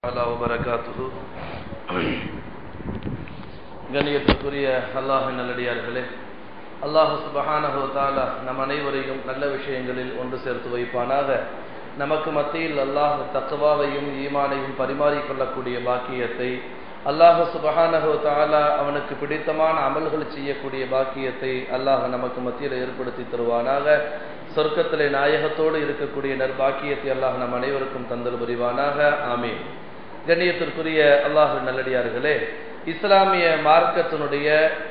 تعالى وبركاته கண்ணியத்துக்குரிய அல்லாஹின் நல்லடியார்களே அல்லாஹு சுபஹானஹு தாலா நம் அனைவரையும் நல்ல விஷயங்களில் ஒன்று சேர்த்து வைப்பானாக நமக்கு மத்தியில் அல்லாஹ் தக்குவாவையும் ஈமானையும் பரிமாறிக்கொள்ளக்கூடிய பாக்கியத்தை அல்லாஹ் சுபஹானஹு தாலா அவனுக்கு பிடித்தமான அமல்கள் செய்யக்கூடிய பாக்கியத்தை அல்லாஹ் நமக்கு மத்தியில் ஏற்படுத்தி தருவானாக சொர்க்கத்திலே நாயகத்தோடு இருக்கக்கூடிய நற்பாக்கியத்தை அல்லாஹ் நம் அனைவருக்கும் தந்தல் புரிவானாக ஆமீன் கண்ணியத்திற்குரிய அல்லாஹ் நல்லடியார்களே இஸ்லாமிய மார்க்கத்தினுடைய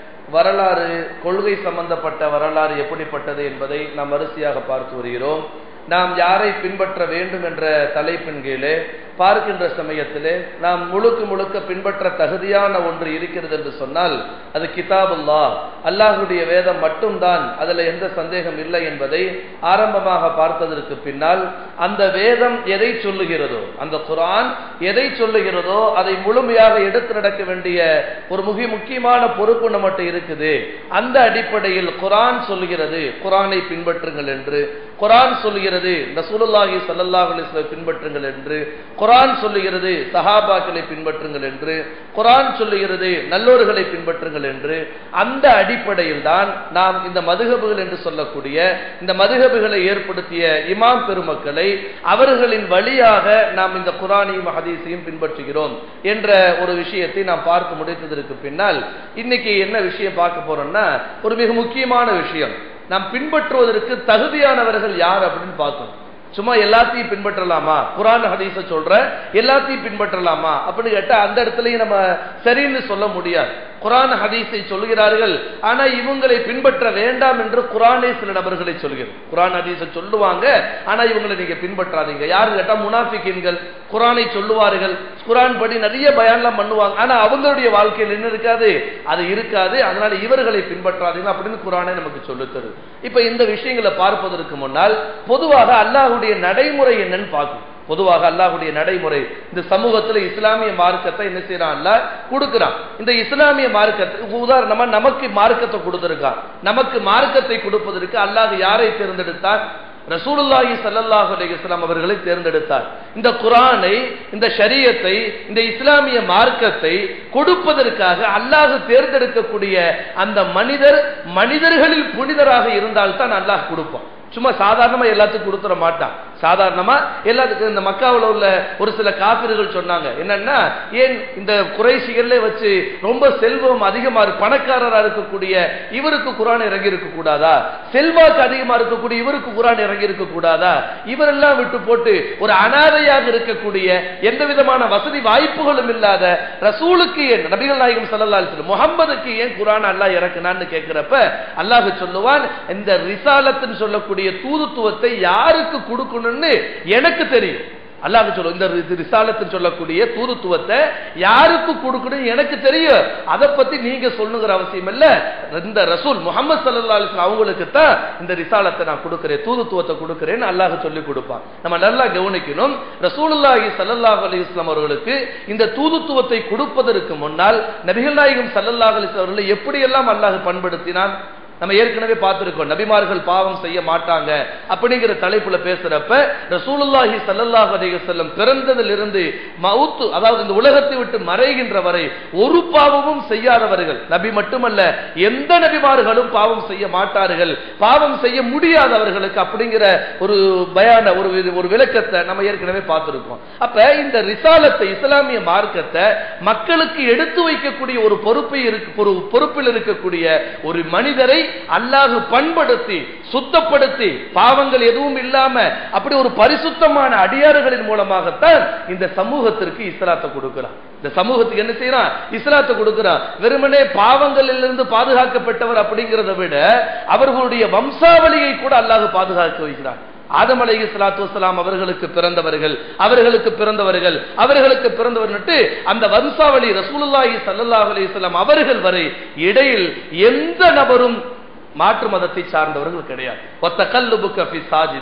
வரலாறு கொள்கை சம்பந்தப்பட்ட வரலாறு எப்படிப்பட்டது என்பதை நாம் வரிசையாக பார்த்து வருகிறோம் நாம் யாரை பின்பற்ற வேண்டும் என்ற தலைப்பின் கீழே பார்க்கின்ற சமயத்திலே நாம் முழுக்க முழுக்க பின்பற்ற தகுதியான ஒன்று இருக்கிறது என்று சொன்னால் அது கிதாபுல்லா அல்லாஹுடைய வேதம் மட்டும்தான் அதில் எந்த சந்தேகம் இல்லை என்பதை ஆரம்பமாக பார்த்ததற்கு பின்னால் அந்த வேதம் எதை சொல்லுகிறதோ அந்த குரான் எதை சொல்லுகிறதோ அதை முழுமையாக எடுத்து நடக்க வேண்டிய ஒரு மிக முக்கியமான பொறுப்பு நம்மகிட்ட இருக்குது அந்த அடிப்படையில் குரான் சொல்லுகிறது குரானை பின்பற்றுங்கள் என்று குரான் சொல்லுகிறது ரசூலுல்லாஹி சல்லல்லாஹு அலைஹி பின்பற்றுங்கள் என்று குரான் சொல்லுகிறது சஹாபாக்களை பின்பற்றுங்கள் என்று குரான் சொல்லுகிறது நல்லோர்களை பின்பற்றுங்கள் என்று அந்த அடிப்படையில் தான் நாம் இந்த மதுகபுகள் என்று சொல்லக்கூடிய இந்த மதுகபுகளை ஏற்படுத்திய இமாம் பெருமக்களை அவர்களின் வழியாக நாம் இந்த குரானையும் ஹதீஸையும் பின்பற்றுகிறோம் என்ற ஒரு விஷயத்தை நாம் பார்த்து முடித்ததற்கு பின்னால் இன்னைக்கு என்ன விஷயம் பார்க்க போறோம்னா ஒரு மிக முக்கியமான விஷயம் நாம் பின்பற்றுவதற்கு தகுதியானவர்கள் யார் அப்படின்னு பார்க்கணும் சும்மா எல்லாத்தையும் பின்பற்றலாமா குரான் ஹதீஸ சொல்ற எல்லாத்தையும் பின்பற்றலாமா அப்படின்னு கேட்டா அந்த இடத்துலயும் நம்ம சரின்னு சொல்ல முடியாது குரான் ஹதீஸை சொல்கிறார்கள் ஆனா இவங்களை பின்பற்ற வேண்டாம் என்று குரானே சில நபர்களை சொல்கிறது குரான் ஹதீஸை சொல்லுவாங்க ஆனா இவங்களை நீங்க பின்பற்றாதீங்க யாரு கேட்டா முனாஃபிக்கின்கள் குரானை சொல்லுவார்கள் குரான் படி நிறைய பயான்லாம் பண்ணுவாங்க ஆனா அவங்களுடைய வாழ்க்கையில் என்ன இருக்காது அது இருக்காது அதனால இவர்களை பின்பற்றாதீங்க அப்படின்னு குரானே நமக்கு சொல்லுத்தருது இப்ப இந்த விஷயங்களை பார்ப்பதற்கு முன்னால் பொதுவாக அல்லாஹுடைய நடைமுறை என்னன்னு பார்க்கணும் பொதுவாக அல்லாஹுடைய நடைமுறை இந்த சமூகத்துல இஸ்லாமிய மார்க்கத்தை என்ன செய்யறான் அல்ல கொடுக்கிறான் இந்த இஸ்லாமிய மார்க்கத்தை உதாரணமா நமக்கு மார்க்கத்தை கொடுத்திருக்கான் நமக்கு மார்க்கத்தை கொடுப்பதற்கு அல்லாஹ் யாரை தேர்ந்தெடுத்தார் ரசூலுல்லாஹி சல்லல்லாஹு அலைஹி வஸல்லம் அவர்களை தேர்ந்தெடுத்தார் இந்த குரானை இந்த ஷரியத்தை இந்த இஸ்லாமிய மார்க்கத்தை கொடுப்பதற்காக அல்லாஹ் தேர்ந்தெடுக்கக்கூடிய அந்த மனிதர் மனிதர்களில் புனிதராக இருந்தால்தான் அல்லாஹ் கொடுப்பான் சும்மா சாதாரணமா எல்லாத்துக்கும் கொடுத்துட மாட்டான் சாதாரணமா எல்லாத்துக்கும் இந்த மக்காவில் உள்ள ஒரு சில காப்பிர்கள் சொன்னாங்க என்னன்னா ஏன் இந்த குறைசிகள்ல வச்சு ரொம்ப செல்வம் அதிகமா பணக்காரரா இருக்கக்கூடிய இவருக்கு குரான் இறங்கி இருக்க கூடாதா செல்வாக்கு அதிகமா இருக்கக்கூடிய இவருக்கு குரான் இறங்கி இருக்க கூடாதா இவரெல்லாம் விட்டு போட்டு ஒரு அனாதையாக இருக்கக்கூடிய எந்த விதமான வசதி வாய்ப்புகளும் இல்லாத ரசூலுக்கு ஏன் நபிகள் நாயகம் சல்லா முகம்மதுக்கு ஏன் குரான் அல்லாஹ் இறக்குனான்னு கேட்கிறப்ப அல்லாஹ் சொல்லுவான் இந்த ரிசாலத்துன்னு சொல்லக்கூடிய தூதுத்துவத்தை யாருக்கு கொடுக்கணும்னு எனக்கு தெரியும் அல்லாஹ் சொல்லும் இந்த ரிசாலத்தில் சொல்லக்கூடிய தூதுத்துவத்தை யாருக்கு கொடுக்கணும் எனக்கு தெரியும் அதை பத்தி நீங்க சொல்லுங்கிற அவசியம் இல்ல இந்த ரசூல் முகமது சல்லா அலிஸ்லாம் அவங்களுக்கு தான் இந்த ரிசாலத்தை நான் கொடுக்கிறேன் தூதுத்துவத்தை கொடுக்கிறேன்னு அல்லாஹ் சொல்லி கொடுப்பான் நம்ம நல்லா கவனிக்கணும் ரசூலுல்லாஹி சல்லல்லாஹ் அலி இஸ்லாம் அவர்களுக்கு இந்த தூதுத்துவத்தை கொடுப்பதற்கு முன்னால் நபிகள் நாயகம் சல்லல்லாஹ் அலிஸ்லாம் அவர்களை எப்படியெல்லாம் அல்லாஹ் பண்படுத்தினான் நம்ம ஏற்கனவே பார்த்திருக்கோம் நபிமார்கள் பாவம் செய்ய மாட்டாங்க அப்படிங்கிற தலைப்புல பேசுறப்ப ரசூலுல்லாஹி சல்லல்லாஹு அலைஹி வஸல்லம் பிறந்ததில் இருந்து மவுத்து அதாவது இந்த உலகத்தை விட்டு மறைகின்ற வரை ஒரு பாவமும் செய்யாதவர்கள் நபி மட்டுமல்ல எந்த நபிமார்களும் பாவம் செய்ய மாட்டார்கள் பாவம் செய்ய முடியாதவர்களுக்கு அப்படிங்கிற ஒரு பயான ஒரு ஒரு விளக்கத்தை நம்ம ஏற்கனவே பார்த்திருக்கோம் அப்ப இந்த ரிசாலத்தை இஸ்லாமிய மார்க்கத்தை மக்களுக்கு எடுத்து வைக்கக்கூடிய ஒரு பொறுப்பை இருக்கு ஒரு பொறுப்பில் இருக்கக்கூடிய ஒரு மனிதரை அல்லாஹு பண்படுத்தி சுத்தப்படுத்தி பாவங்கள் எதுவும் இல்லாம அப்படி ஒரு பரிசுத்தமான அடியாறுகளின் மூலமாகத்தான் இந்த சமூகத்திற்கு இஸ்லாத்தை கொடுக்கிறான் இந்த சமூகத்துக்கு என்ன செய்யறான் இஸ்லாத்தை கொடுக்கிறான் வெறுமனே பாவங்களில் இருந்து பாதுகாக்கப்பட்டவர் அப்படிங்கிறத விட அவர்களுடைய வம்சாவளியை கூட அல்லாஹு பாதுகாக்க வைக்கிறான் ஆதம் அலை சலாத்து வலாம் அவர்களுக்கு பிறந்தவர்கள் அவர்களுக்கு பிறந்தவர்கள் அவர்களுக்கு பிறந்தவர் அந்த வம்சாவளி ரசூலுல்லாஹி சல்லாஹ் அலிஸ்லாம் அவர்கள் வரை இடையில் எந்த நபரும் மாற்று மதத்தை சார்ந்தவர்கள் கிடையாது ஒத்த கல்லுபுக்க சாஜிதி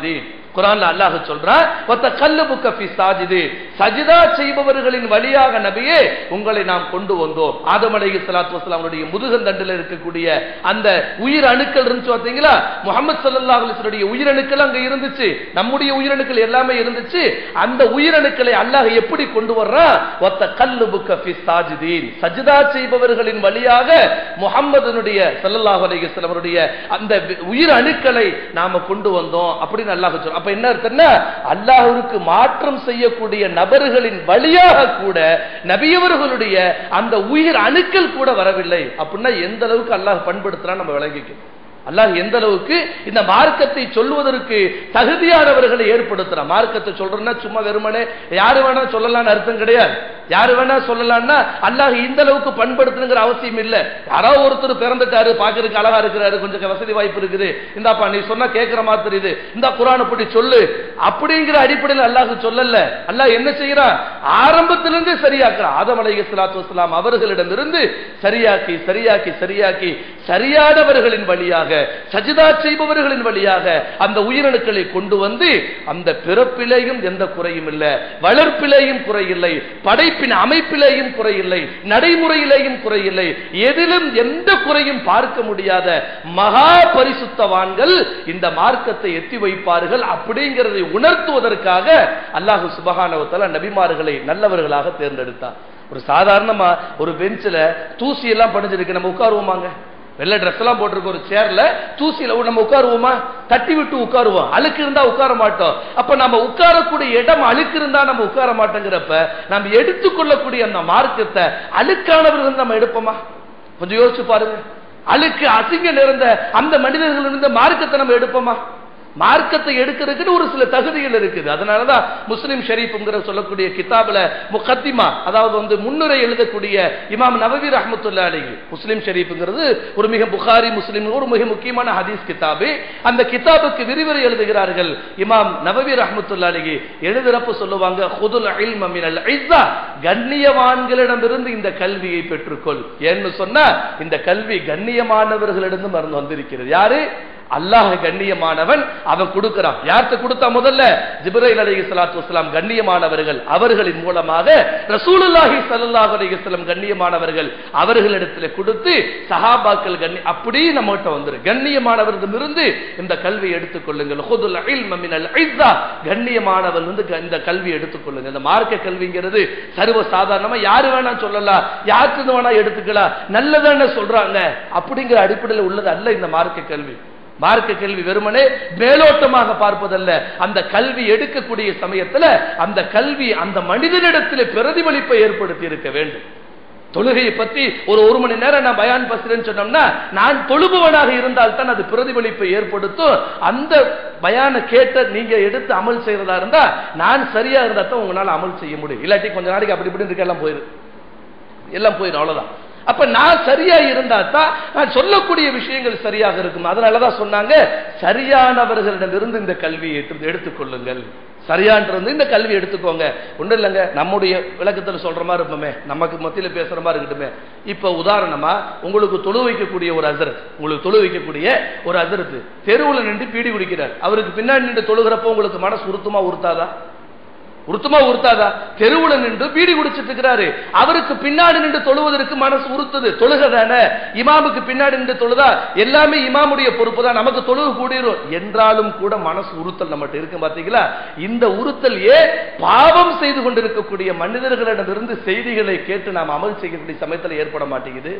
குரான்ல அல்லாஹ் சொல்றான் ஒத்த கல்லுபுக்க ஃபி சாஜிது சஜிதா செய்பவர்களின் வழியாக நபியே உங்களை நாம் கொண்டு வந்தோம் ஆதம் அலைஹி ஸலாத்து வஸலாமுடைய முதுகந்தண்டில் இருக்கக்கூடிய அந்த உயிர் அணுக்கள் இருந்துச்சு பாத்தீங்களா முகமது ஸல்லல்லாஹு அலைஹி வஸல்லம் உயிரணுக்கள் அங்க இருந்துச்சு நம்முடைய உயிரணுக்கள் எல்லாமே இருந்துச்சு அந்த உயிரணுக்களை அல்லாஹ் எப்படி கொண்டு வர்றான் ஒத்த கல்லுபுக்க ஃபி சாஜிதீன் சஜிதா செய்பவர்களின் வழியாக முகம்மதுனுடைய ஸல்லல்லாஹு அலைஹி வஸல்லம் அவருடைய அந்த உயிர் அணுக்களை நாம கொண்டு வந்தோம் அப்படின்னு அல்லாஹ் சொல்றான் அப்ப என்ன அர்த்தம்னா அல்லாஹ்வுக்கு மாற்றம் செய்யக்கூடிய நபர்களின் வழியாக கூட நபியவர்களுடைய அந்த உயிர் அணுக்கள் கூட வரவில்லை அப்படின்னா எந்த அளவுக்கு அல்லாஹ் பண்படுத்துறான் நம்ம விளங்கிக்கணும் அல்லாஹ் எந்த அளவுக்கு இந்த மார்க்கத்தை சொல்வதற்கு தகுதியானவர்களை ஏற்படுத்துறான் மார்க்கத்தை சொல்றேன்னா சும்மா வெறுமனே யாரு வேணா சொல்லலாம்னு அர்த்தம் கிடையாது யாரு வேணா சொல்லலாம்னா அல்லாஹ் இந்த அளவுக்கு பண்படுத்தணுங்கிற அவசியம் இல்ல யாராவது ஒருத்தர் பிறந்துட்டாரு பாக்குறதுக்கு அழகா இருக்கிறாரு கொஞ்சம் வசதி வாய்ப்பு இருக்குது இந்தாப்பா நீ சொன்னா கேட்கிற மாதிரி தெரியுது இந்த குரான் அப்படி சொல்லு அப்படிங்கிற அடிப்படையில் அல்லாஹ் சொல்லல அல்லாஹ் என்ன செய்யறான் ஆரம்பத்திலிருந்து சரியாக்குறான் ஆதம் அலைஹி ஸலாத்து வஸலாம் அவர்களிடமிருந்து சரியாக்கி சரியாக்கி சரியாக்கி சரியானவர்களின் வழியாக சஜிதா செய்பவர்களின் வழியாக அந்த உயிரணுக்களை கொண்டு வந்து அந்த பிறப்பிலேயும் எந்த குறையும் இல்லை வளர்ப்பிலேயும் குறையில்லை படைப்பின் அமைப்பிலேயும் குறையில்லை நடைமுறையிலேயும் குறையில்லை எதிலும் எந்த குறையும் பார்க்க முடியாத மகா பரிசுத்தவான்கள் இந்த மார்க்கத்தை எத்தி வைப்பார்கள் அப்படிங்கிறதை உணர்த்துவதற்காக அல்லாஹு சுபஹானவத்தால நபிமார்களை நல்லவர்களாக தேர்ந்தெடுத்தார் ஒரு சாதாரணமா ஒரு பெஞ்சில் தூசி எல்லாம் படிஞ்சிருக்கு நம்ம உட்காருவோமாங்க வெள்ளை ட்ரெஸ் எல்லாம் போட்டிருக்க ஒரு சேர்ல தூசியில நம்ம உட்காருவோமா தட்டி விட்டு உட்காருவோம் அழுக்கு இருந்தா உட்கார மாட்டோம் அப்ப நம்ம உட்காரக்கூடிய இடம் அழுக்கு இருந்தா நம்ம உட்கார மாட்டோங்கிறப்ப நம்ம எடுத்துக்கொள்ளக்கூடிய அந்த மார்க்கத்தை அழுக்கானவர்கள் நம்ம எடுப்போமா கொஞ்சம் யோசிச்சு பாருங்க அழுக்கு அசிங்க நிறைந்த அந்த மனிதர்கள் இருந்த மார்க்கத்தை நம்ம எடுப்போமா மார்க்கத்தை எடுக்கிறதுக்கு ஒரு சில தகுதிகள் இருக்குது அதனாலதான் முஸ்லிம் ஷரீஃப்ங்கிற சொல்லக்கூடிய கிதாபில் முகத்திமா அதாவது வந்து முன்னுரை எழுதக்கூடிய இமாம் நவவி ரஹமத்துல்லா அலிகி முஸ்லிம் ஷரீஃப்ங்கிறது ஒரு மிக புகாரி முஸ்லிம் ஒரு மிக முக்கியமான ஹதீஸ் கிதாபு அந்த கிதாபுக்கு விரிவுரை எழுதுகிறார்கள் இமாம் நவவி ரஹமத்துல்லா அலிகி எழுதுறப்ப சொல்லுவாங்க ஹுதுல் இல்ம மினல் இஸ்ஸா கண்ணியவான்களிடமிருந்து இந்த கல்வியை பெற்றுக்கொள் ஏன்னு சொன்னா இந்த கல்வி கண்ணியமானவர்களிடம் மருந்து வந்திருக்கிறது யாரு அல்லாஹ் கண்ணியமானவன் அவன் கொடுக்கிறான் யார்கிட்ட கொடுத்தா முதல்ல ஜிப்ரைல் அலைஹி ஸலாத்து வஸலாம் கண்ணியமானவர்கள் அவர்களின் மூலமாக ரசூலுல்லாஹி ஸல்லல்லாஹு அலைஹி வஸல்லம் கண்ணியமானவர்கள் அவர்களிடத்தில் கொடுத்து சஹாபாக்கள் கண்ணி அப்படியே நம்மகிட்ட வந்துரு கண்ணியமானவரிடமிருந்து இந்த கல்வி எடுத்துக்கொள்ளுங்கள் ஹுதுல் இல்ம மினல் இஸ்ஸா கண்ணியமானவன் வந்து இந்த கல்வி எடுத்துக்கொள்ளுங்க இந்த மார்க்க கல்விங்கிறது சர்வ சாதாரணமா யாரு வேணா சொல்லலாம் யாருக்கு வேணா எடுத்துக்கலாம் நல்லதான சொல்றாங்க அப்படிங்கிற அடிப்படையில் உள்ளது அல்ல இந்த மார்க்க கல்வி மார்க்க கல்வி வெறுமனே மேலோட்டமாக பார்ப்பதல்ல அந்த கல்வி எடுக்கக்கூடிய சமயத்துல அந்த கல்வி அந்த மனிதனிடத்தில் பிரதிபலிப்பை ஏற்படுத்தி இருக்க வேண்டும் தொழுகையை பத்தி ஒரு ஒரு மணி நேரம் நான் பயான் பசுறேன்னு சொன்னோம்னா நான் தொழுபவனாக இருந்தால் தான் அது பிரதிபலிப்பை ஏற்படுத்தும் அந்த பயான கேட்ட நீங்க எடுத்து அமல் செய்யறதா இருந்தா நான் சரியா இருந்தா தான் உங்களால அமல் செய்ய முடியும் இல்லாட்டி கொஞ்ச நாளைக்கு அப்படி இப்படி இருக்க எல்லாம் போயிரு எல்லாம் போயிடும் அவ்வளவுதான் அப்ப நான் சரியா இருந்தா தான் நான் சொல்லக்கூடிய விஷயங்கள் சரியாக இருக்கும் அதனாலதான் சொன்னாங்க சரியானவர்களிடமிருந்து இந்த கல்வியை எடுத்துக்கொள்ளுங்கள் சரியான்றது இந்த கல்வி எடுத்துக்கோங்க ஒன்றும் இல்லைங்க நம்முடைய விளக்கத்தில் சொல்ற மாதிரி இருப்போமே நமக்கு மத்தியில் பேசுற மாதிரி இருக்கட்டுமே இப்ப உதாரணமா உங்களுக்கு தொழு வைக்கக்கூடிய ஒரு அசரத் உங்களுக்கு தொழு வைக்கக்கூடிய ஒரு அசரத்து தெருவில் நின்று பீடி குடிக்கிறார் அவருக்கு பின்னாடி நின்று தொழுகிறப்ப உங்களுக்கு மனசு உருத்துமா உறுத்தாதா உருத்தமா உறுத்தாதா தெருவுல நின்று பீடி குடிச்சிட்டு இருக்கிறாரு அவருக்கு பின்னாடி நின்று தொழுவதற்கு மனசு உறுத்துது தொழுக தானே இமாமுக்கு பின்னாடி நின்று தொழுதா எல்லாமே இமாமுடைய பொறுப்பு தான் நமக்கு தொழுகு கூடிரும் என்றாலும் கூட மனசு உறுத்தல் நம்மகிட்ட இருக்கு பாத்தீங்களா இந்த உறுத்தல் ஏன் பாவம் செய்து கொண்டிருக்கக்கூடிய மனிதர்களிடமிருந்து செய்திகளை கேட்டு நாம் அமல் செய்யக்கூடிய சமயத்தில் ஏற்பட மாட்டேங்குது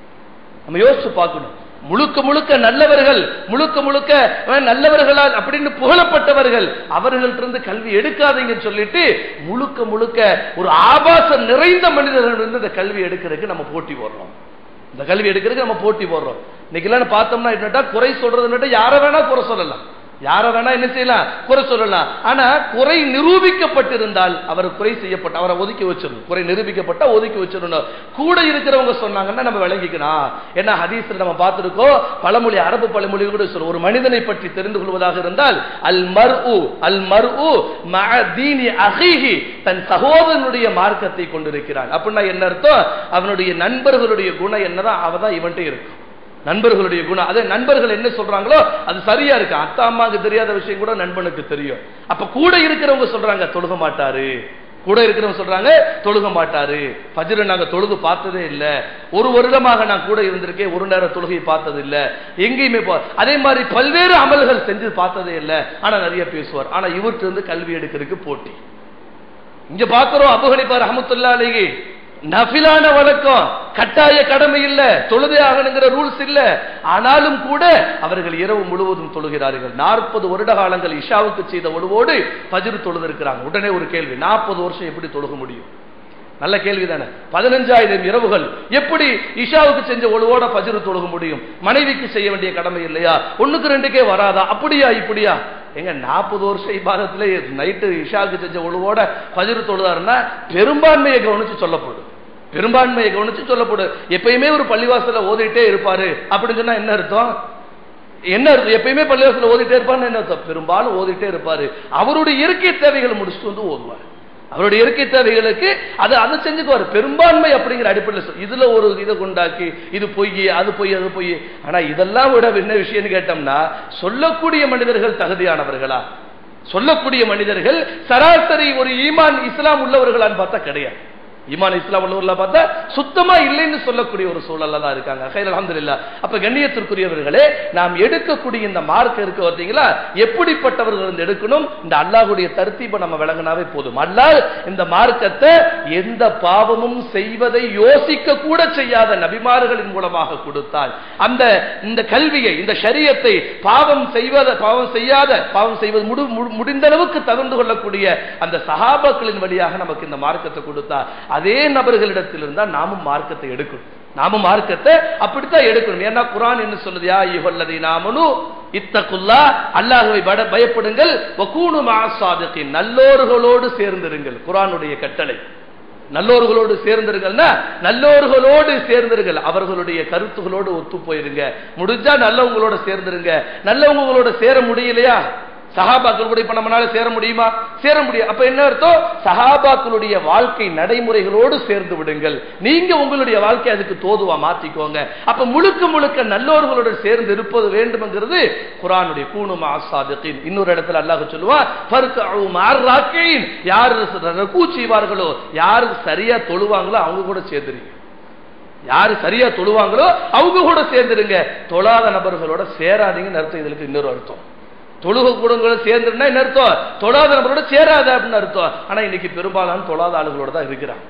நம்ம யோசிச்சு பார்க்கணும் முழுக்க முழுக்க நல்லவர்கள் முழுக்க முழுக்க நல்லவர்களால் அப்படின்னு புகழப்பட்டவர்கள் அவர்கள்ட்டிருந்து கல்வி எடுக்காதீங்கன்னு சொல்லிட்டு முழுக்க முழுக்க ஒரு ஆபாசம் நிறைந்த மனிதர்கள் இந்த கல்வி எடுக்கிறதுக்கு நம்ம போட்டி போடுறோம் இந்த கல்வி எடுக்கிறதுக்கு நம்ம போட்டி போடுறோம் இன்னைக்கு பார்த்தோம்னா என்னட்டா குறை சொல்றது யாரை வேணா குறை சொல்லலாம் யார வேணா என்ன செய்யலாம் குறை சொல்லலாம் ஆனா குறை நிரூபிக்கப்பட்டிருந்தால் அவர் குறை செய்யப்பட்ட அவரை ஒதுக்கி வச்சிடணும் குறை நிரூபிக்கப்பட்டா ஒதுக்கி வச்சிடணும் கூட இருக்கிறவங்க சொன்னாங்கன்னா நம்ம விளங்கிக்கணும் ஏன்னா ஹதீஸ்ல நம்ம பார்த்திருக்கோம் பழமொழி அரபு பழமொழி கூட சொல்லும் ஒரு மனிதனை பற்றி தெரிந்து கொள்வதாக இருந்தால் அல் மர் அல் மர் தீனி அகிஹி தன் சகோதரனுடைய மார்க்கத்தை கொண்டிருக்கிறான் அப்படின்னா என்ன அர்த்தம் அவனுடைய நண்பர்களுடைய குணம் என்னதான் அவதான் இவன்ட்டு இருக்கும் நண்பர்களுடைய குணம் அதே நண்பர்கள் என்ன சொல்றாங்களோ அது சரியா இருக்கு அத்தா அம்மாவுக்கு தெரியாத விஷயம் கூட நண்பனுக்கு தெரியும் அப்ப கூட இருக்கிறவங்க சொல்றாங்க தொழுக மாட்டாரு கூட இருக்கிறவங்க சொல்றாங்க தொழுக மாட்டாரு ஃபஜ்ர நாங்க தொழுது பார்த்ததே இல்ல ஒரு வருடமாக நான் கூட இருந்திருக்கேன் ஒரு நேரம் தொழுகை பார்த்தது இல்ல எங்கேயுமே போ அதே மாதிரி பல்வேறு அமல்கள் செஞ்சு பார்த்ததே இல்ல ஆனா நிறைய பேசுவார் ஆனா இவர்கிட்ட இருந்து கல்வி எடுக்கிறதுக்கு போட்டி இங்க பாக்குறோம் அபுகணிப்பார் ரஹமத்துல்லா அலைஹி நஃபிலான வழக்கம் கட்டாய கடமை இல்ல தொழுதே ஆகணுங்கிற ரூல்ஸ் இல்ல ஆனாலும் கூட அவர்கள் இரவு முழுவதும் தொழுகிறார்கள் நாற்பது வருட காலங்கள் இஷாவுக்கு செய்த ஒழுவோடு பஜ்ரு தொழுதிருக்கிறாங்க உடனே ஒரு கேள்வி நாற்பது வருஷம் எப்படி தொழுக முடியும் நல்ல கேள்வி தானே பதினஞ்சாயிரம் இரவுகள் எப்படி இஷாவுக்கு செஞ்ச ஒழுவோட பஜ்ரு தொழுக முடியும் மனைவிக்கு செய்ய வேண்டிய கடமை இல்லையா ஒண்ணுக்கு ரெண்டுக்கே வராதா அப்படியா இப்படியா எங்க நாற்பது வருஷம் இபாதத்துல நைட்டு இஷாவுக்கு செஞ்ச ஒழுவோட பஜ்ரு தொழுதாருன்னா பெரும்பான்மையை கவனிச்சு சொல்லப்படும் பெரும்பான்மையை கவனிச்சு சொல்லப்படும் எப்பயுமே ஒரு பள்ளிவாசல ஓதிட்டே இருப்பாரு அப்படின்னு சொன்னா என்ன அர்த்தம் என்ன அர்த்தம் எப்பயுமே பள்ளிவாசல ஓதிட்டே இருப்பாருன்னு என்ன அர்த்தம் பெரும்பாலும் ஓதிட்டே இருப்பாரு அவருடைய இயற்கை தேவைகள் முடிச்சுட்டு வந்து ஓதுவார் அவருடைய இயற்கை தேவைகளுக்கு அது அதை செஞ்சுக்குவார் பெரும்பான்மை அப்படிங்கிற அடிப்படையில் சொல் இதுல ஒரு இதை கொண்டாக்கி இது பொய் அது பொய் அது பொய் ஆனா இதெல்லாம் விட என்ன விஷயம்னு கேட்டோம்னா சொல்லக்கூடிய மனிதர்கள் தகுதியானவர்களா சொல்லக்கூடிய மனிதர்கள் சராசரி ஒரு ஈமான் இஸ்லாம் உள்ளவர்களான்னு பார்த்தா கிடையாது ஈமான் இஸ்லாம் உள்ளவர்களா பார்த்தா சுத்தமா இல்லைன்னு சொல்லக்கூடிய ஒரு சூழல்ல தான் இருக்காங்க கையில் அலமதுல்லா அப்ப கண்ணியத்திற்குரியவர்களே நாம் எடுக்கக்கூடிய இந்த மார்க் இருக்கு பார்த்தீங்களா எப்படிப்பட்டவர்கள் இருந்து எடுக்கணும் இந்த அல்லாஹுடைய தர்த்தீபை நம்ம விளங்கினாவே போதும் அல்லாஹ் இந்த மார்க்கத்தை எந்த பாவமும் செய்வதை யோசிக்க கூட செய்யாத நபிமார்களின் மூலமாக கொடுத்தால் அந்த இந்த கல்வியை இந்த ஷரியத்தை பாவம் செய்வத பாவம் செய்யாத பாவம் செய்வது முடி முடிந்த அளவுக்கு தகுந்து கொள்ளக்கூடிய அந்த சஹாபாக்களின் வழியாக நமக்கு இந்த மார்க்கத்தை கொடுத்தா அதே நபர்களிடத்தில் இருந்தா நாமும் மார்க்கத்தை எடுக்கணும் நாமும் மார்க்கத்தை அப்படித்தான் எடுக்கணும் ஏன்னா குரான் என்ன சொல்லுது யா ஐயுஹல்லதி நாமனு இத்தகுல்லா அல்லாஹ்வை பட- பயப்படுங்கள் வகூனு மஅஸ்ஸாதிகின் நல்லோர்களோடு சேர்ந்திருங்கள் குரானுடைய கட்டளை நல்லோர்களோடு சேர்ந்திருங்கள்னா நல்லோர்களோடு சேர்ந்திருங்கள் அவர்களுடைய கருத்துகளோடு ஒத்து போயிருங்க முடிஞ்சா நல்லவங்களோட சேர்ந்திருங்க நல்லவங்களோட சேர முடியலையா சஹாபாக்கள் கூட இப்ப நம்மளால சேர முடியுமா சேர முடியும் அப்ப என்ன அர்த்தம் சஹாபாக்களுடைய வாழ்க்கை நடைமுறைகளோடு சேர்ந்து விடுங்கள் நீங்க உங்களுடைய வாழ்க்கை அதுக்கு தோதுவா மாத்திக்கோங்க அப்ப முழுக்க முழுக்க நல்லோர்களோடு சேர்ந்து இருப்பது வேண்டும்ங்கிறது குரானுடைய கூணுமா ஆசாதத்தின் இன்னொரு இடத்துல அல்லாஹ் சொல்லுவான் "ஃபர்கஉ மஅர் ராக்கியின்." யார் ரக்கூ செய்வார்களோ யார் சரியா தொழுவாங்களோ அவங்க கூட சேர்ந்துருங்க யாரு சரியா தொழுவாங்களோ அவங்க கூட சேர்ந்துருங்க தொழாத நபர்களோட சேராதீங்கன்னு அர்த்தம் இதுக்கு இன்னொரு அர்த்தம் தொழுக கூடங்களோட சேர்ந்துருந்தா என்ன அர்த்தம் தொழாத நபரோட சேராத அப்படின்னு அர்த்தம் ஆனா இன்னைக்கு பெரும்பாலான தொழாத ஆளுகளோட தான் இருக்கிறாங்க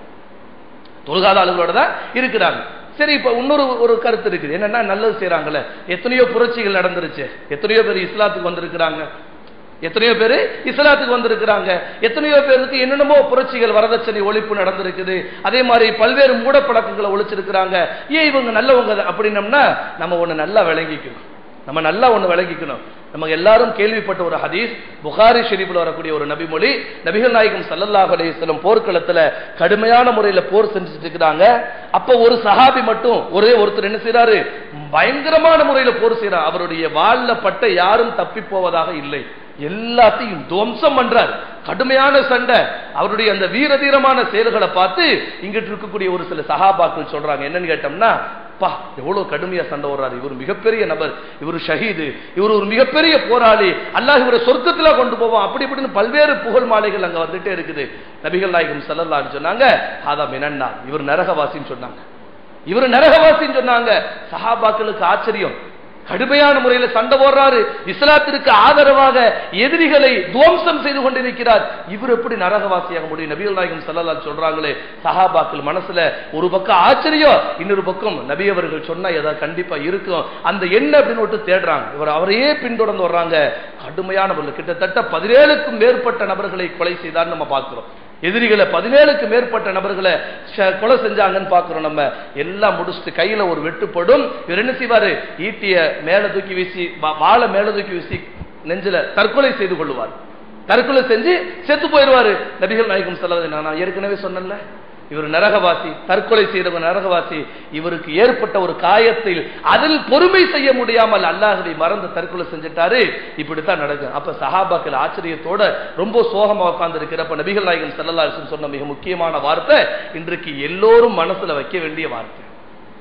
தொழுகாத ஆளுகளோட தான் இருக்கிறாங்க சரி இப்ப இன்னொரு ஒரு கருத்து இருக்குது என்னன்னா நல்லது செய்றாங்கல்ல எத்தனையோ புரட்சிகள் நடந்துருச்சு எத்தனையோ பேர் இஸ்லாத்துக்கு வந்திருக்கிறாங்க எத்தனையோ பேர் இஸ்லாத்துக்கு வந்திருக்கிறாங்க எத்தனையோ பேருக்கு என்னென்னமோ புரட்சிகள் வரதட்சணை ஒழிப்பு நடந்திருக்குது அதே மாதிரி பல்வேறு மூடப்பழக்கங்களை ஒழிச்சிருக்கிறாங்க ஏன் இவங்க நல்லவங்க அப்படின்னம்னா நம்ம ஒண்ணு நல்லா விளங்கிக்கணும் நம்ம நல்லா ஒண்ணு விளங்கிக்கணும் நம்ம எல்லாரும் கேள்விப்பட்ட ஒரு ஹதீஸ் புகாரி ஷெரீஃபில் வரக்கூடிய ஒரு நபிமொழி நபிகள் நாயகம் ஸல்லல்லாஹு அலைஹி வஸல்லம் போர்க்களத்துல கடுமையான முறையில போர் செஞ்சுட்டு இருக்கிறாங்க அப்ப ஒரு சஹாபி மட்டும் ஒரே ஒருத்தர் என்ன செய்றாரு பயங்கரமான முறையில போர் செய்றார் அவருடைய வாள்ல பட்ட யாரும் தப்பி போவதாக இல்லை எல்லாத்தையும் துவம்சம் பண்றார் கடுமையான சண்டை அவருடைய அந்த வீரதீரமான செயல்களை பார்த்து இங்கிட்டு இருக்கக்கூடிய ஒரு சில சஹாபாக்கள் சொல்றாங்க என்னன்னு கேட்டோம்னா பா எவ்வளவு கடுமையா சண்டை வர்றாரு இவர் மிகப்பெரிய நபர் இவர் ஷஹீது இவர் ஒரு மிகப்பெரிய போராளி அல்லாஹ் இவரை சொர்க்கத்துல கொண்டு போவோம் அப்படி இப்படின்னு பல்வேறு புகழ் மாலைகள் அங்க வந்துட்டே இருக்குது நபிகள் நாயகம் ஸல்லல்லாஹு சொன்னாங்க ஆதா மினன்னா இவர் நரகவாசின்னு சொன்னாங்க இவர் நரகவாசின்னு சொன்னாங்க சஹாபாக்களுக்கு ஆச்சரியம் கடுமையான முறையில சண்டை போடுறாரு இஸ்லாத்திற்கு ஆதரவாக எதிரிகளை துவம்சம் செய்து கொண்டிருக்கிறார் இவர் எப்படி நரகவாசியாக முடியும் நபிகள் நாயகம் ஸல்லல்லாஹு சொல்றாங்களே சஹாபாக்கள் மனசுல ஒரு பக்கம் ஆச்சரியம் இன்னொரு பக்கம் நபி அவர்கள் சொன்னா ஏதாவது கண்டிப்பா இருக்கும் அந்த என்ன அப்படின்னு விட்டு தேடுறாங்க இவர் அவரையே பின்தொடர்ந்து வர்றாங்க கடுமையான முறையில் கிட்டத்தட்ட பதினேழுக்கும் மேற்பட்ட நபர்களை கொலை செய்தார்னு நம்ம பார்க்கிறோம் எதிரிகளை பதினேழுக்கு மேற்பட்ட நபர்களை ஷ- கொலை செஞ்சாங்கன்னு பார்க்கிறோம் நம்ம எல்லாம் முடிச்சுட்டு கையில ஒரு வெட்டுப்படும் இவர் என்ன செய்வாரு ஈட்டிய மேல தூக்கி வீசி வா- வாளை மேல தூக்கி வீசி நெஞ்சில தற்கொலை செய்து கொள்வார் தற்கொலை செஞ்சு செத்து போயிடுவாரு நபிகள் நாயகம் செல்லது நான் ஏற்கனவே சொன்னேன்ல இவர் நரகவாசி தற்கொலை செய்தவர் நரகவாசி இவருக்கு ஏற்பட்ட ஒரு காயத்தில் அதில் பொறுமை செய்ய முடியாமல் அல்லாஹ்வை மறந்து தற்கொலை செஞ்சுட்டாரு இப்படித்தான் நடக்கும் அப்ப சஹாபாக்கள் ஆச்சரியத்தோட ரொம்ப சோகமா உட்கார்ந்து இருக்கிறப்ப நபிகள் நாயகம் ஸல்லல்லாஹு அலைஹி வஸல்லம் சொன்ன மிக முக்கியமான வார்த்தை இன்றைக்கு எல்லோரும் மனசுல வைக்க வேண்டிய வார்த்தை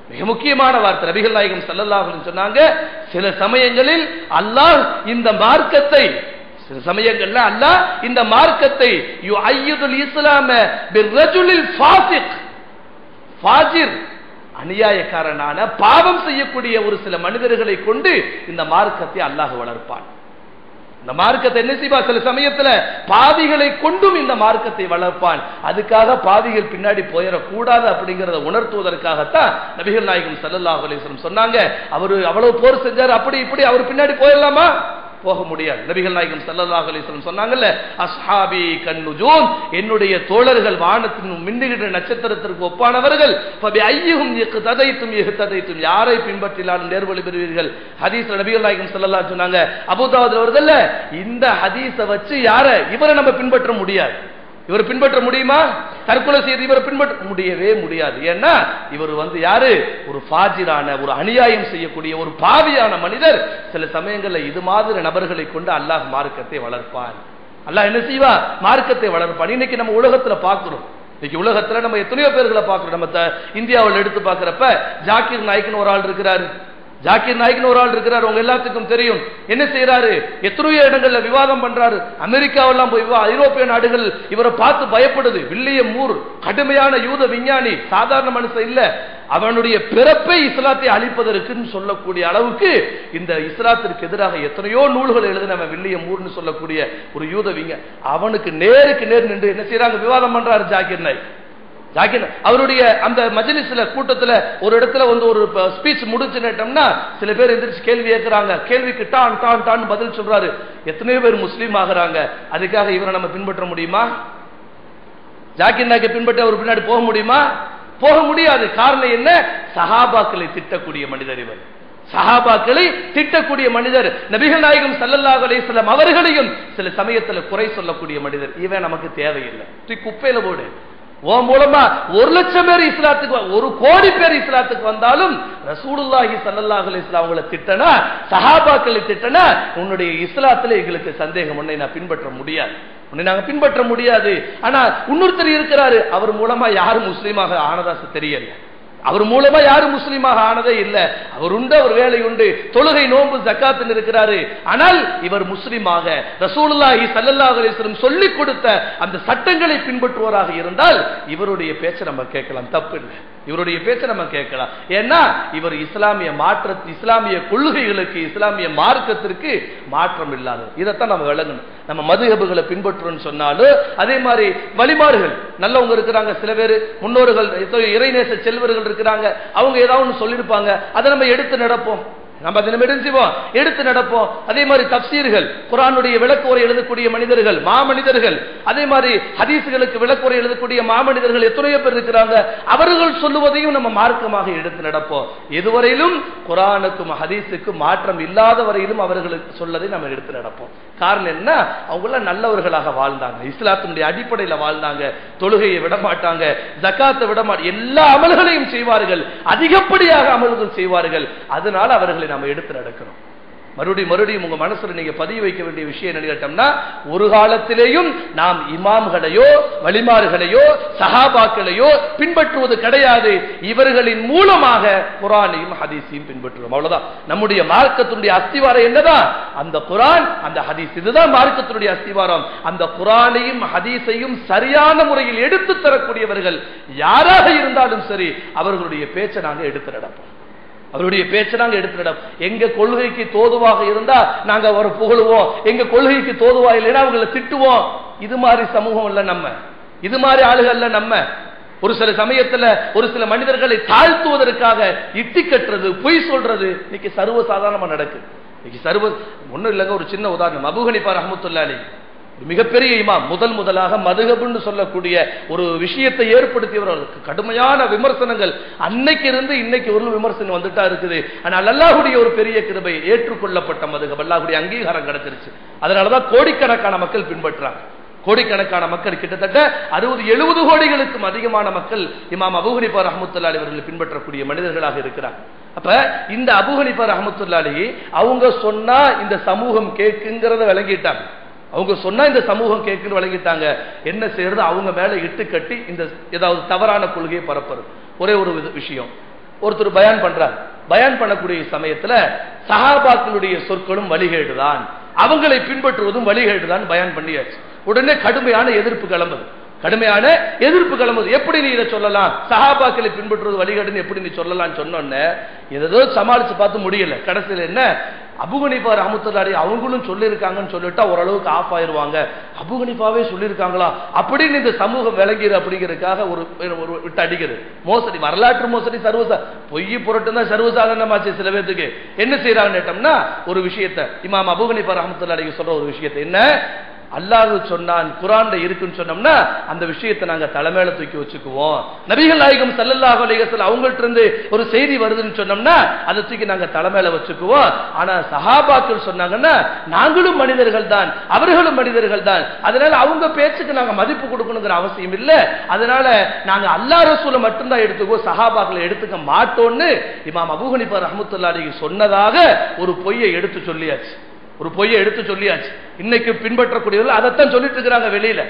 மிக முக்கியமான வார்த்தை நபிகள் நாயகம் ஸல்லல்லாஹு சொன்னாங்க சில சமயங்களில் அல்லாஹ் இந்த மார்க்கத்தை சில சமயங்கள்ல அல்லாஹ் இந்த மார்க்கத்தை யு ஐயுதுல் இஸ்லாம பிர்ரஜுலில் ஃபாசிக் ஃபாஜிர் அநியாயக்காரனான பாவம் செய்யக்கூடிய ஒரு சில மனிதர்களை கொண்டு இந்த மார்க்கத்தை அல்லாஹ் வளர்ப்பான் இந்த மார்க்கத்தை என்ன செய்வா சில சமயத்துல பாவிகளை கொண்டும் இந்த மார்க்கத்தை வளர்ப்பான் அதுக்காக பாவிகள் பின்னாடி போயிடக்கூடாது அப்படிங்கறத உணர்த்துவதற்காகத்தான் நபிகள் நாயகம் ஸல்லல்லாஹு அலைஹி வஸல்லம் சொன்னாங்க அவரு அவ்வளவு போர் செஞ்சாரு அப்படி இப்படி அவர் பின்னாடி போயிடலாமா போக முடியாது நபிகள் நாயகம் ஸல்லல்லாஹு அலைஹி வஸல்லம் சொன்னாங்கல்ல அஸ்ஹாபி கன்னுஜூம் என்னுடைய தோழர்கள் வானத்தின் மின்னுகின்ற நட்சத்திரத்திற்கு ஒப்பானவர்கள் ஃபபி ஐயுஹும் இக்ததைத்தும் இஹ்ததைத்தும் யாரை பின்பற்றினாலும் நேர்வழி பெறுவீர்கள் ஹதீஸ் நபிகள் நாயகம் ஸல்லல்லாஹு அலைஹி சொன்னாங்க அபூதாவுதுல வருதுல்ல இந்த ஹதீஸை வச்சு யார இவரை நம்ம பின்பற்ற முடியாது இவர் பின்பற்ற முடியுமா தற்கொலை செய்து இவரை பின்பற்ற முடியவே முடியாது ஏன்னா இவர் வந்து யாரு ஒரு ஃபாஜிரான ஒரு அநியாயம் செய்யக்கூடிய ஒரு பாவியான மனிதர் சில சமயங்கள்ல இது மாதிரி நபர்களை கொண்டு அல்லாஹ் மார்க்கத்தை வளர்ப்பான் அல்லாஹ் என்ன செய்வா மார்க்கத்தை வளர்ப்பான் இன்னைக்கு நம்ம உலகத்துல பார்க்கிறோம் இன்னைக்கு உலகத்துல நம்ம எத்தனையோ பேர்களை பார்க்கிறோம் நம்ம த- இந்தியாவுல எடுத்து பார்க்கிறப்ப ஜாக்கிர் நாய்க்குன்னு ஒரு ஆள் இருக்கிறாரு ஜாக்கிர் நாய்க்குன்னு ஒரு ஆள் இருக்கிறாரு உங்க எல்லாத்துக்கும் தெரியும் என்ன செய்யறாரு எத்தனையோ இடங்கள்ல விவாதம் பண்றாரு அமெரிக்காவெல்லாம் போய் விவா- ஐரோப்பிய நாடுகள் இவரை பார்த்து பயப்படுது வில்லியம் மூர் கடுமையான யூத விஞ்ஞானி சாதாரண மனுஷன் இல்ல அவனுடைய பிறப்பை இஸ்லாத்தை அழிப்பதற்குன்னு சொல்லக்கூடிய அளவுக்கு இந்த இஸ்லாத்திற்கு எதிராக எத்தனையோ நூல்கள் எழுதினவன் வில்லியம் மூர்னு சொல்லக்கூடிய ஒரு யூத விஞ்ஞ அவனுக்கு நேருக்கு நேர் நின்று என்ன செய்யறாங்க விவாதம் பண்றாரு ஜாக்கிர் நாய்க் ஜாக்கிர் அவருடைய அந்த மஜ்லிஸ்ல கூட்டத்துல ஒரு இடத்துல வந்து ஒரு ஸ்பீச் முடிச்சுட்டோம்னா சில பேர் எந்திரிச்சு கேள்வி கேட்கறாங்க கேள்விக்கு டான் டான் டான் பதில் சொல்றாரு எத்தனையோ பேர் முஸ்லீம் ஆகுறாங்க அதுக்காக இவரை நம்ம பின்பற்ற முடியுமா ஜாக்கிர் நாயக்கை பின்பற்ற அவர் பின்னாடி போக முடியுமா போக முடியாது காரணம் என்ன சஹாபாக்களை திட்டக்கூடிய மனிதர் இவர் சஹாபாக்களை திட்டக்கூடிய மனிதர் நபிகள் நாயகம் ஸல்லல்லாஹு அலைஹி வஸல்லம் அவர்களையும் சில சமயத்துல குறை சொல்லக்கூடிய மனிதர் இவன் நமக்கு தேவையில்லை தூக்கி குப்பையில போடு உன் மூலமா ஒரு லட்சம் பேர் இஸ்லாத்துக்கு வ- ஒரு கோடி பேர் இஸ்லாத்துக்கு வந்தாலும் ரசூலுல்லாஹி ஸல்லல்லாஹு அலைஹி வஸல்லம் அவங்கள திட்டனா சஹாபாக்களை திட்டனா உன்னுடைய இஸ்லாத்துல எங்களுக்கு சந்தேகம் உன்னை நான் பின்பற்ற முடியாது உன்னை நாங்க பின்பற்ற முடியாது ஆனா இன்னொருத்தர் இருக்கிறாரு அவர் மூலமா யாரும் முஸ்லீமாக ஆனதா தெரியல அவர் மூலமா யாரும் முஸ்லீமாக ஆனதே இல்ல அவர் உண்டு அவர் வேலை உண்டு தொழுகை நோன்பு ஜக்காத்துன்னு இருக்கிறாரு ஆனால் இவர் முஸ்லீமாக ரசூலுல்லாஹி ஸல்லல்லாஹு அலைஹி வஸல்லம் சொல்லிக் கொடுத்த அந்த சட்டங்களை பின்பற்றுவோராக இருந்தால் இவருடைய பேச்சை நம்ம கேட்கலாம் தப்பு இல்லை இவருடைய பேச்சை நம்ம கேட்கலாம் ஏன்னா இவர் இஸ்லாமிய மாற்ற இஸ்லாமிய கொள்கைகளுக்கு இஸ்லாமிய மார்க்கத்திற்கு மாற்றம் இல்லாதவர் இதைத்தான் நம்ம விளங்கணும் நம்ம மதுஹபுகளை பின்பற்றுறோம்னு சொன்னாலும் அதே மாதிரி வழிமாறுகள் நல்லவங்க இருக்கிறாங்க சில பேர் முன்னோர்கள் எத்தனையோ இறைநேச செல்வர்கள் இருக்கிறாங்க அவங்க ஏதாவது ஒன்று சொல்லியிருப்பாங்க அதை நம்ம எடுத்து நடப்போம் நம்ம அதை நம்ம எடுத்து செய்வோம் எடுத்து நடப்போம் அதே மாதிரி தப்சீர்கள் குரானுடைய விளக்குரை எழுதக்கூடிய மனிதர்கள் மாமனிதர்கள் அதே மாதிரி ஹதீஸ்களுக்கு விளக்குரை எழுதக்கூடிய மாமனிதர்கள் எத்தனையோ பேர் இருக்கிறாங்க அவர்கள் சொல்லுவதையும் நம்ம மார்க்கமாக எடுத்து நடப்போம் எதுவரையிலும் குரானுக்கும் ஹதீஸுக்கும் மாற்றம் இல்லாத வரையிலும் அவர்களுக்கு சொல்லதை நம்ம எடுத்து நடப்போம் காரணம் என்ன அவங்க நல்லவர்களாக வாழ்ந்தாங்க இஸ்லாத்தினுடைய அடிப்படையில வாழ்ந்தாங்க தொழுகையை விட மாட்டாங்க ஜக்காத்தை விட மாட்டாங்க எல்லா அமல்களையும் செய்வார்கள் அதிகப்படியாக அமல்கள் செய்வார்கள் அதனால அவர்களை நாம எடுத்து நடக்கிறோம் மறுபடியும் மறுபடியும் உங்க மனசுல நீங்க பதிய வைக்க வேண்டிய விஷயம் என்ன கேட்டோம்னா ஒரு காலத்திலேயும் நாம் இமாம்களையோ வழிமாறுகளையோ சஹாபாக்களையோ பின்பற்றுவது கிடையாது இவர்களின் மூலமாக குரானையும் ஹதீஸையும் பின்பற்றுவோம் அவ்வளவுதான் நம்முடைய மார்க்கத்தினுடைய அஸ்திவாரம் என்னதான் அந்த குரான் அந்த ஹதீஸ் இதுதான் மார்க்கத்தினுடைய அஸ்திவாரம் அந்த குரானையும் ஹதீஸையும் சரியான முறையில் எடுத்து தரக்கூடியவர்கள் யாராக இருந்தாலும் சரி அவர்களுடைய பேச்சை நாங்க எடுத்து நடப்போம் அவருடைய பேச்சை நாங்க எடுத்து நடப்போம் எங்க கொள்கைக்கு தோதுவாக இருந்தா நாங்க அவரை புகழுவோம் எங்க கொள்கைக்கு தோதுவா இல்லைன்னா அவங்களை திட்டுவோம் இது மாதிரி சமூகம் இல்ல நம்ம இது மாதிரி ஆளுகள்ல நம்ம ஒரு சில சமயத்துல ஒரு சில மனிதர்களை தாழ்த்துவதற்காக இட்டி கட்டுறது பொய் சொல்றது இன்னைக்கு சர்வ சாதாரணமா நடக்கு இன்னைக்கு சர்வ ஒண்ணும் இல்லைங்க ஒரு சின்ன உதாரணம் அபுகனிப்பா ரஹமத்துல்லாலி ஒரு மிகப்பெரிய இமாம் முதல் முதலாக மதுகபுன்னு சொல்லக்கூடிய ஒரு விஷயத்தை ஏற்படுத்தியவர் அவருக்கு கடுமையான விமர்சனங்கள் அன்னைக்கு இருந்து இன்னைக்கு ஒரு விமர்சனம் வந்துட்டா இருக்குது ஆனால் அல்லாஹுடைய ஒரு பெரிய கிருபை ஏற்றுக்கொள்ளப்பட்ட மதுகப் அல்லாஹுடைய அங்கீகாரம் கிடைச்சிருச்சு அதனாலதான் கோடிக்கணக்கான மக்கள் பின்பற்றாங்க கோடிக்கணக்கான மக்கள் கிட்டத்தட்ட அறுபது எழுபது கோடிகளுக்கும் அதிகமான மக்கள் இமாம் அபுஹனிபா ரஹமத்துல்லாலி அவர்கள் பின்பற்றக்கூடிய மனிதர்களாக இருக்கிறாங்க அப்ப இந்த அபுஹனிபா ரஹமத்துல்லாலி அவங்க சொன்னா இந்த சமூகம் கேட்குங்கிறத விளங்கிட்டாங்க அவங்க சொன்னா இந்த சமூகம் கேட்குன்னு வழங்கிட்டாங்க என்ன செய்யறது அவங்க மேல இட்டு கட்டி இந்த ஏதாவது தவறான கொள்கையை பரப்புறது ஒரே ஒரு வித- விஷயம் ஒருத்தர் பயான் பண்றார் பயான் பண்ணக்கூடிய சமயத்துல சஹாபாக்களுடைய சொற்களும் வழிகேடுதான் அவங்களை பின்பற்றுவதும் வழிகேடுதான் பயான் பண்ணியாச்சு உடனே கடுமையான எதிர்ப்பு கிளம்புது கடுமையான எதிர்ப்பு கிளம்புது எப்படி நீ இதை சொல்லலாம் சஹாபாக்களை பின்பற்றுவது வழிகேடுன்னு எப்படி நீ சொல்லலாம் சொன்னோன்ன ஏதோ சமாளிச்சு பார்த்து முடியல கடைசியில் என்ன அபுகனிபா ரஹமத்துல்லாடி அவங்களும் சொல்லியிருக்காங்கன்னு சொல்லிட்டா ஓரளவுக்கு ஆஃப் ஆயிருவாங்க அபுகனிபாவே சொல்லியிருக்காங்களா அப்படின்னு இந்த சமூகம் விளங்கிடு அப்படிங்கிறதுக்காக ஒரு ஒரு விட்டு அடிக்குது மோசடி வரலாற்று மோசடி சர்வசா பொய் புரட்டு தான் சர்வசாதாரணமாச்சு சில பேர்த்துக்கு என்ன செய்யறாங்கன்னு கேட்டோம்னா ஒரு விஷயத்த இமாம் அபுகனிபா ரஹமத்துல்லாடி சொல்ற ஒரு விஷயத்தை என்ன அல்லாஹ் சொன்னான் குரான்ல இருக்குன்னு சொன்னோம்னா அந்த விஷயத்தை நாங்க தலைமையில தூக்கி வச்சுக்குவோம் நபிகள் நாயகம் சல்லல்லாஹு அலைஹி வஸல்லம் அவங்கள்ட்ட இருந்து ஒரு செய்தி வருதுன்னு சொன்னோம்னா அதை தூக்கி நாங்க தலைமையில வச்சுக்குவோம் ஆனா சஹாபாக்கள் சொன்னாங்கன்னா நாங்களும் மனிதர்கள் தான் அவர்களும் மனிதர்கள் தான் அதனால அவங்க பேச்சுக்கு நாங்க மதிப்பு கொடுக்கணுங்கிற அவசியம் இல்ல அதனால நாங்க அல்லாஹ் ரசூலை மட்டும்தான் எடுத்துக்குவோம் சஹாபாக்களை எடுத்துக்க மாட்டோம்னு இமாம் அபூஹனிபா ரஹமத்துல்லாஹி சொன்னதாக ஒரு பொய்யை எடுத்து சொல்லியாச்சு ஒரு பொய்யை எடுத்து சொல்லியாச்சு இன்னைக்கு பின்பற்றக்கூடியவர்கள் அதைத்தான் சொல்லிட்டு இருக்கிறாங்க வெளியில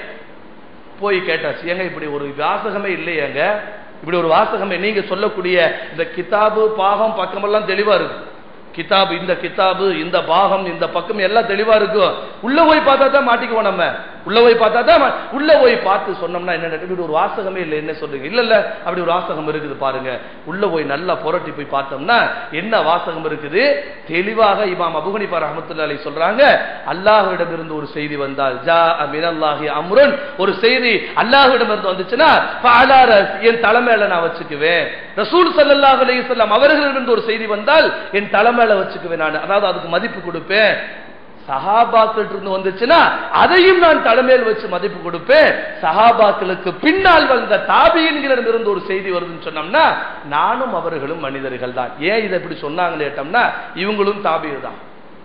போய் கேட்டாச்சு ஏங்க இப்படி ஒரு வாசகமே இல்லையேங்க இப்படி ஒரு வாசகமே நீங்க சொல்லக்கூடிய இந்த கிதாபு பாகம் பக்கமெல்லாம் தெளிவா இருக்கு கிதாபு இந்த கிதாபு இந்த பாகம் இந்த பக்கம் எல்லாம் தெளிவா இருக்கும் உள்ள போய் பார்த்தா தான் மாட்டிக்குவோம் நம்ம உள்ள போய் பார்த்தா தான் மா- உள்ள போய் பார்த்து சொன்னோம்னா என்ன நடக்கும்? இப்படி ஒரு வாசகமே இல்லை என்ன சொல்றீங்க இல்ல இல்ல அப்படி ஒரு வாசகம் இருக்குது பாருங்க உள்ள போய் நல்லா புரட்டி போய் பார்த்தோம்னா என்ன வாசகம் இருக்குது தெளிவாக இமாம் அபுகனிபா ரஹமத்துல்லா அலைஹி சொல்றாங்க அல்லாஹ்விடம் இருந்து ஒரு செய்தி வந்தால் ஜா மினல்லாஹி அம்ருன் ஒரு செய்தி அல்லாஹ்விடம் இருந்து வந்துச்சுன்னா ஃபஅலார என் தலைமையில நான் வச்சுக்குவேன் ரசூல் ஸல்லல்லாஹு அலைஹி வஸல்லம் அவர்களிடமிருந்து ஒரு செய்தி வந்தால் என் தலைமையில வச்சுக்குவேன் நான் அதாவது அதுக்கு மதிப்பு கொடுப்பேன் சஹாபாக்கள் இருந்து வந்துச்சுன்னா அதையும் நான் தலைமையில் வச்சு மதிப்பு கொடுப்பேன் சஹாபாக்களுக்கு பின்னால் வந்த தாபியின்களிடம் இருந்து ஒரு செய்தி வருதுன்னு சொன்னோம்னா நானும் அவர்களும் மனிதர்கள் தான் ஏன் இதை இப்படி சொன்னாங்கன்னு கேட்டோம்னா இவங்களும் தாபியர் தான்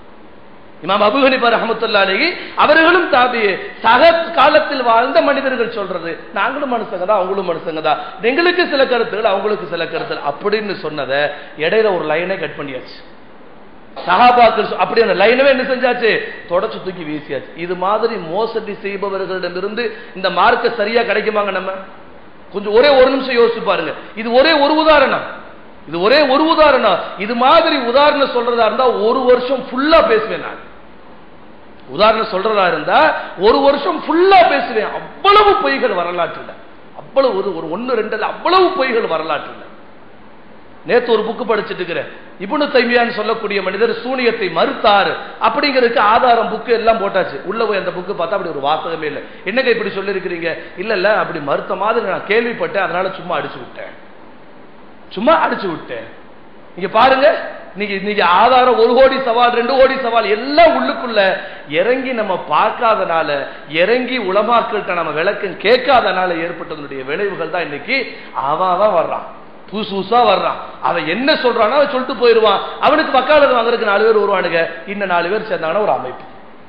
இமாம் அபு ஹனிஃபா ரஹமத்துல்லாஹி அலைஹி அவர்களும் தாபி சக காலத்தில் வாழ்ந்த மனிதர்கள் சொல்றது நாங்களும் மனுஷங்க தான் அவங்களும் மனுஷங்க தான் எங்களுக்கு சில கருத்துகள் அவங்களுக்கு சில கருத்துகள் அப்படின்னு சொன்னதை இடையில ஒரு லைனை கட் பண்ணியாச்சு சஹாபாக்கள் சொ- அப்படி அந்த லைனவே என்ன செஞ்சாச்சு தொடச்சு தூக்கி வீசியாச்சு இது மாதிரி மோசடி செய்பவர்களிடமிருந்து இந்த மார்க்க சரியா கிடைக்குமாங்க நம்ம கொஞ்சம் ஒரே ஒரு நிமிஷம் யோசிச்சு பாருங்க இது ஒரே ஒரு உதாரணம் இது ஒரே ஒரு உதாரணம் இது மாதிரி உதாரணம் சொல்றதா இருந்தா ஒரு வருஷம் ஃபுல்லா பேசுவேன் நான் உதாரணம் சொல்றதா இருந்தா ஒரு வருஷம் ஃபுல்லா பேசுவேன் அவ்வளவு பொய்கள் வரலாற்றுல அவ்வளவு ஒரு ஒரு ஒன்னு ரெண்டு இல்ல, அவ்வளவு பொய்கள் வரலாற்றுல நேத்து ஒரு புக்கு படிச்சிட்டு இருக்கிறேன் இப்னு தைமியான்னு சொல்லக்கூடிய மனிதர் சூனியத்தை மறுத்தார் அப்படிங்கிறதுக்கு ஆதாரம் புக்கு எல்லாம் போட்டாச்சு உள்ள போய் அந்த புக்கு பார்த்தா அப்படி ஒரு வாசகமே இல்லை என்னங்க இப்படி சொல்லியிருக்கிறீங்க இல்ல இல்ல அப்படி மறுத்த மாதிரி நான் கேள்விப்பட்டேன் அதனால சும்மா அடிச்சு விட்டேன் சும்மா அடிச்சு விட்டேன் நீங்க பாருங்க நீங்க நீங்க ஆதாரம் ஒரு கோடி சவால் ரெண்டு கோடி சவால் எல்லாம் உள்ளுக்குள்ள இறங்கி நம்ம பார்க்காதனால இறங்கி உலமாக்கள்கிட்ட நம்ம விளக்கம் கேட்காதனால ஏற்பட்டதனுடைய விளைவுகள் தான் இன்னைக்கு அவன் வர்றான் புதுசு புதுசா வர்றான் அவன் என்ன சொல்றானோ அவன் சொல்லிட்டு போயிடுவான் அவனுக்கு வக்காலத்து வாங்குறதுக்கு நாலு பேர் வருவானுங்க இன்னும் நாலு பேர் சேர்ந்தாங்கன்னா ஒரு அமைப்பு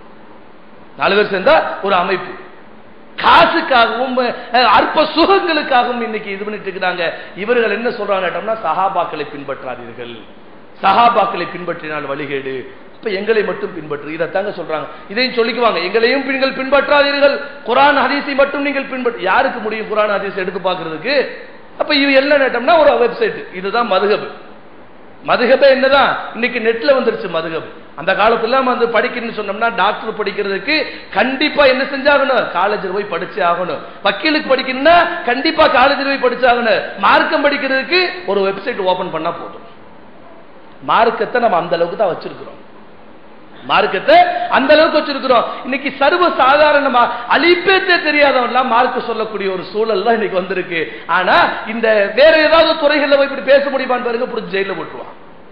நாலு பேர் சேர்ந்தா ஒரு அமைப்பு காசுக்காகவும் அஹ், அற்ப சுகங்களுக்காகவும் இன்னைக்கு இது பண்ணிட்டு இருக்கிறாங்க இவர்கள் என்ன சொல்றாங்க கேட்டோம்னா சஹாபாக்களை பின்பற்றாதீர்கள் சஹாபாக்களை பின்பற்றினால் வழிகேடு இப்ப எங்களை மட்டும் பின்பற்று இதைத்தாங்க சொல்றாங்க இதையும் சொல்லிக்குவாங்க எங்களையும் நீங்கள் பின்பற்றாதீர்கள் குரான் ஹதீஸை மட்டும் நீங்கள் பின்பற்று யாருக்கு முடியும் குரான் ஹதீஸ் எடுத்து பார்க்கிறதுக்கு அப்ப இது என்ன கேட்டோம்னா ஒரு வெப்சைட் இதுதான் மதுகபு மதுகபே என்னதான் இன்னைக்கு நெட்ல வந்துருச்சு மதுகப் அந்த காலத்துல வந்து படிக்கணும்னு சொன்னோம்னா டாக்டர் படிக்கிறதுக்கு கண்டிப்பா என்ன செஞ்சாகணும் காலேஜில் போய் படிச்சே ஆகணும் வக்கீலுக்கு படிக்கணும்னா கண்டிப்பா காலேஜில் போய் படிச்சாகணும் மார்க்கம் படிக்கிறதுக்கு ஒரு வெப்சைட் ஓபன் பண்ணா போதும் மார்க்கத்தை நம்ம அந்த அளவுக்கு தான் வச்சிருக்கிறோம் மார்க்கத்தை அந்த அளவுக்கு வச்சிருக்கிறோம் இன்னைக்கு சர்வ சாதாரணமா அலிப்பேத்தே தெரியாதவன்லாம் மார்க்க சொல்லக்கூடிய ஒரு சூழல் தான் இன்னைக்கு வந்திருக்கு ஆனா இந்த வேற ஏதாவது துறைகள்ல போய் இப்படி பேச முடியுமான்னு பாருங்க பிடிச்சி ஜெயில போட்டுருவான்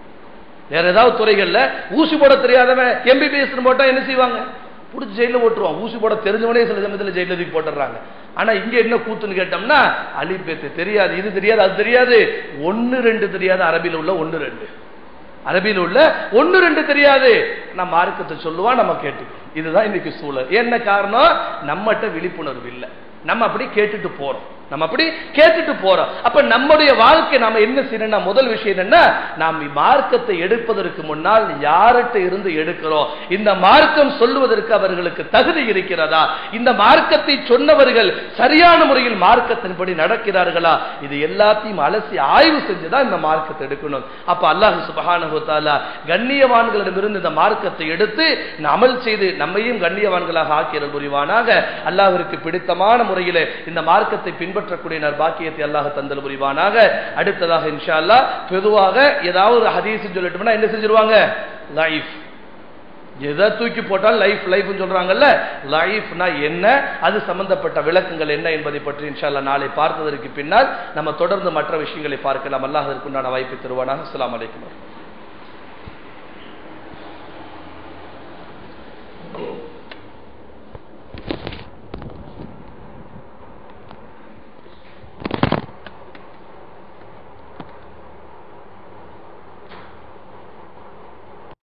வேற ஏதாவது துறைகள்ல ஊசி போட தெரியாதவன் எம்பிபிஎஸ் போட்டா என்ன செய்வாங்க பிடிச்சி ஜெயில போட்டுருவான் ஊசி போட தெரிஞ்சவனே சில சமயத்துல ஜெயில தூக்கி போட்டுறாங்க ஆனா இங்க என்ன கூத்துன்னு கேட்டோம்னா அலிப்பேத்து தெரியாது இது தெரியாது அது தெரியாது ஒன்னு ரெண்டு தெரியாது அரபில உள்ள ஒன்னு ரெண்டு அரபியில் உள்ள ஒன்னு ரெண்டு தெரியாது நான் மார்க்கத்தை சொல்லுவான் நம்ம கேட்டுக்கணும் இதுதான் இன்னைக்கு சூழல் என்ன காரணம் நம்மகிட்ட விழிப்புணர்வு இல்லை நம்ம அப்படி கேட்டுட்டு போறோம் நம்ம அப்படி கேட்டுட்டு போறோம் அப்ப நம்முடைய வாழ்க்கை நாம என்ன செய்யணும்னா முதல் விஷயம் என்னன்னா நாம் மார்க்கத்தை எடுப்பதற்கு முன்னால் யார்கிட்ட இருந்து எடுக்கிறோம் இந்த மார்க்கம் சொல்லுவதற்கு அவர்களுக்கு தகுதி இருக்கிறதா இந்த மார்க்கத்தை சொன்னவர்கள் சரியான முறையில் மார்க்கத்தின்படி நடக்கிறார்களா இது எல்லாத்தையும் அலசி ஆய்வு செஞ்சுதான் இந்த மார்க்கத்தை எடுக்கணும் அப்ப அல்லாஹ் சுபஹானஹு தஆலா கண்ணியவான்களிடமிருந்து இந்த மார்க்கத்தை எடுத்து அமல் செய்து நம்மையும் கண்ணியவான்களாக ஆக்கியல் புரிவானாக அல்லாஹ்விற்கு பிடித்தமான முறையில் இந்த மார்க்கத்தை பின்பற்றக்கூடிய நற்பாக்கியத்தை அல்லாஹ் தந்தல் புரிவானாக அடுத்ததாக இன்ஷா அல்லாஹ் பொதுவாக ஏதாவது ஒரு ஹதீஸ் சொல்லட்டும்னா என்ன செஞ்சிருவாங்க லைஃப் எதை தூக்கி போட்டால் லைஃப் லைஃப் சொல்றாங்கல்ல லைஃப்னா என்ன அது சம்பந்தப்பட்ட விளக்கங்கள் என்ன என்பதை பற்றி இன்ஷால்லா நாளை பார்த்ததற்கு பின்னால் நம்ம தொடர்ந்து மற்ற விஷயங்களை பார்க்கலாம் அல்லாஹ் அதற்குண்டான வாய்ப்பை தருவானாக அஸ்ஸலாமு அலைக்கும்